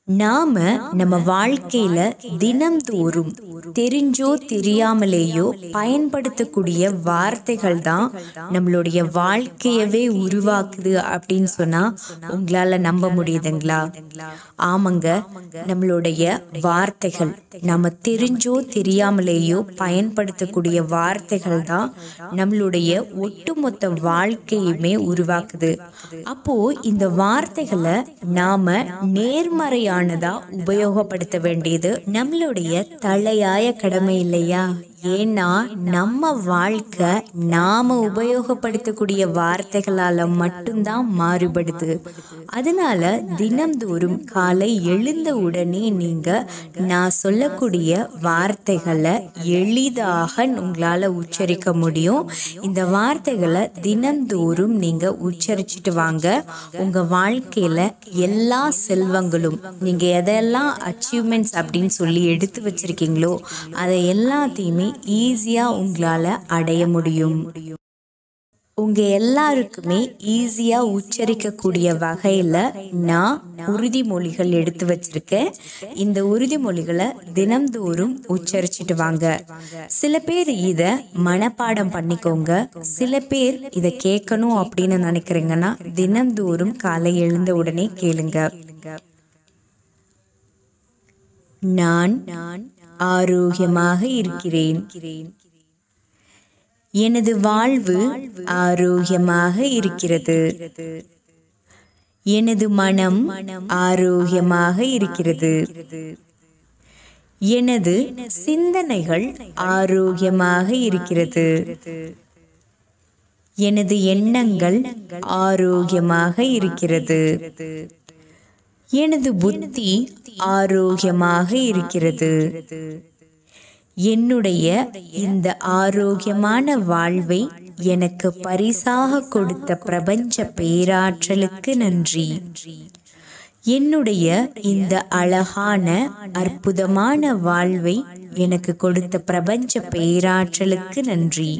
நாம நம்ம வாழ்க்கையில தினம்தோறும் தெரிஞ்சோ தெரியாமலேயோ பயன்படுத்தக்கூடிய வார்த்தைகள் தான் நம்மளுடைய வாழ்க்கையவே உருவாக்குது அப்படின்னு சொன்னா உங்களால நம்ப முடியுதுங்களா ஆமாங்க நம்மளுடைய வார்த்தைகள் நம்ம தெரிஞ்சோ தெரியாமலேயோ பயன்படுத்தக்கூடிய வார்த்தைகள் தான் நம்மளுடைய ஒட்டுமொத்த வாழ்க்கையுமே உருவாக்குது அப்போ இந்த வார்த்தைகளை நாம நேர்மறையானதா உபயோகப்படுத்த வேண்டியது நம்மளுடைய தலையாய கடமை இல்லையா ஏன்னா நம்ம வாழ்க்கை நாம உபயோகப்படுத்தக்கூடிய வார்த்தைகளால மட்டும்தான் மாறுபடுது அதனால தினம்தோறும் காலை எழுந்த உடனே நீங்க நான் சொல்லக்கூடிய வார்த்தைகளை எளிதாக உங்களால உச்சரிக்க முடியும் இந்த வார்த்தைகளை தினம்தோறும் நீங்க உச்சரிச்சுட்டு வாங்க உங்க வாழ்க்கையில எல்லா செல்வங்களும் நீங்க எதெல்லாம் அச்சீவ்மெண்ட்ஸ் அப்படின்னு சொல்லி எடுத்து வச்சிருக்கீங்களோ அதை எல்லாத்தையுமே ஈஸியா உங்களால அடைய முடியும் உங்க எல்லாருக்குமே ஈஸியா உச்சரிக்கக்கூடிய வகையில நான் உறுதிமொழிகள் எடுத்து வச்சிருக்கேன் இந்த உறுதிமொழிகளை தினம்தோறும் உச்சரிச்சுட்டு வாங்க சில பேர் இத மனப்பாடம் பண்ணிக்கோங்க சில பேர் இத கேட்கணும் அப்படின்னு நினைக்கிறீங்கன்னா தினம்தோறும் காலை எழுந்த உடனே கேளுங்க நான் நான் ஆரோக்கியமாக இருக்கிறேன் எனது வாழ்வு ஆரோக்கியமாக இருக்கிறது எனது மனம் ஆரோக்கியமாக இருக்கிறது எனது சிந்தனைகள் ஆரோக்கியமாக இருக்கிறது எனது எண்ணங்கள் ஆரோக்கியமாக இருக்கிறது எனது புத்தி ஆரோக்கியமாக இருக்கிறது என்னுடைய இந்த ஆரோக்கியமான வாழ்வை எனக்கு பரிசாக கொடுத்த பிரபஞ்ச பேராற்றலுக்கு நன்றி என்னுடைய இந்த அழகான அற்புதமான வாழ்வை எனக்கு கொடுத்த பிரபஞ்ச பேராற்றலுக்கு நன்றி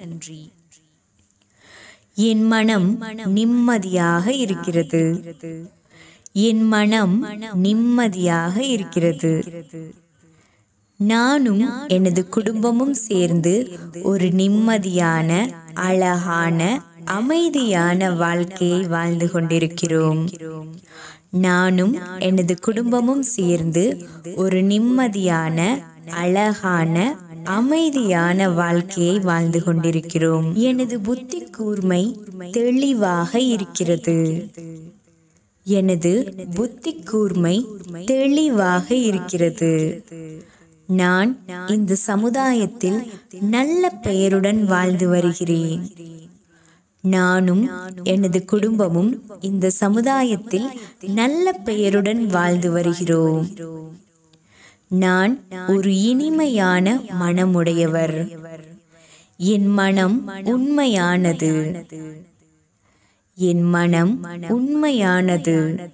என் மனம் நிம்மதியாக இருக்கிறது என் மனம் நிம்மதியாக இருக்கிறது நானும் எனது குடும்பமும் சேர்ந்து ஒரு நிம்மதியான அழகான அமைதியான வாழ்க்கையை வாழ்ந்து கொண்டிருக்கிறோம் நானும் எனது குடும்பமும் சேர்ந்து ஒரு நிம்மதியான அழகான அமைதியான வாழ்க்கையை வாழ்ந்து கொண்டிருக்கிறோம் எனது புத்தி கூர்மை தெளிவாக இருக்கிறது எனது புத்தி கூர்மை தெளிவாக இருக்கிறது நான் இந்த சமுதாயத்தில் நல்ல பெயருடன் வாழ்ந்து வருகிறேன் நானும் எனது குடும்பமும் இந்த சமுதாயத்தில் நல்ல பெயருடன் வாழ்ந்து வருகிறோம் நான் ஒரு இனிமையான மனமுடையவர் என் மனம் உண்மையானது என் மனம் உண்மையானது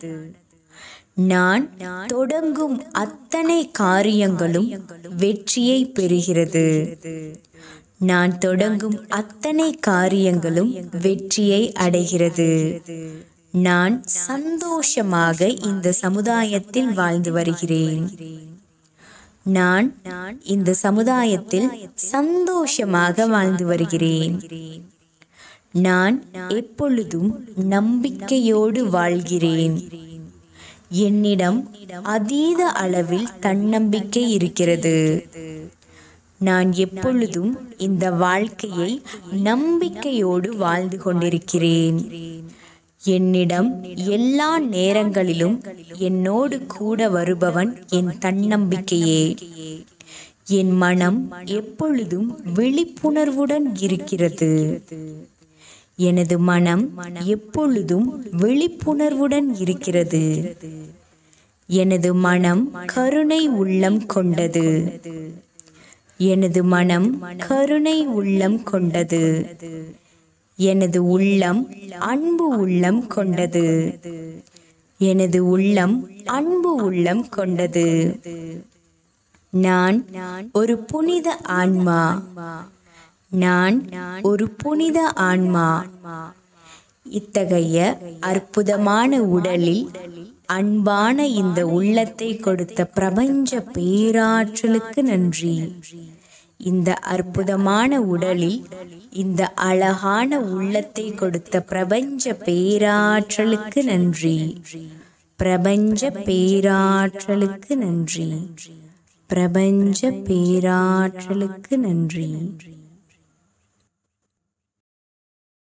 நான் தொடங்கும் அத்தனை காரியங்களும் வெற்றியை பெறுகிறது நான் தொடங்கும் அத்தனை காரியங்களும் வெற்றியை அடைகிறது நான் சந்தோஷமாக இந்த சமுதாயத்தில் வாழ்ந்து வருகிறேன் நான் இந்த சமுதாயத்தில் சந்தோஷமாக வாழ்ந்து வருகிறேன் நான் எப்பொழுதும் நம்பிக்கையோடு வாழ்கிறேன் என்னிடம் அதீத அளவில் தன்னம்பிக்கை இருக்கிறது நான் எப்பொழுதும் இந்த வாழ்க்கையை நம்பிக்கையோடு வாழ்ந்து கொண்டிருக்கிறேன் என்னிடம் எல்லா நேரங்களிலும் என்னோடு கூட வருபவன் என் தன்னம்பிக்கையே என் மனம் எப்பொழுதும் விழிப்புணர்வுடன் இருக்கிறது எனது மனம் எப்பொழுதும் விழிப்புணர்வுடன் இருக்கிறது எனது மனம் கருணை உள்ளம் கொண்டது எனது மனம் கருணை உள்ளம் கொண்டது எனது உள்ளம் அன்பு உள்ளம் கொண்டது எனது உள்ளம் அன்பு உள்ளம் கொண்டது நான் ஒரு புனித ஆன்மா நான் ஒரு புனித ஆன்மா இத்தகைய அற்புதமான உடலில் அன்பான இந்த உள்ளத்தை கொடுத்த பிரபஞ்ச பேராற்றலுக்கு நன்றி இந்த அற்புதமான உடலில் இந்த அழகான உள்ளத்தை கொடுத்த பிரபஞ்ச பேராற்றலுக்கு நன்றி பிரபஞ்ச பேராற்றலுக்கு நன்றி பிரபஞ்ச பேராற்றலுக்கு நன்றி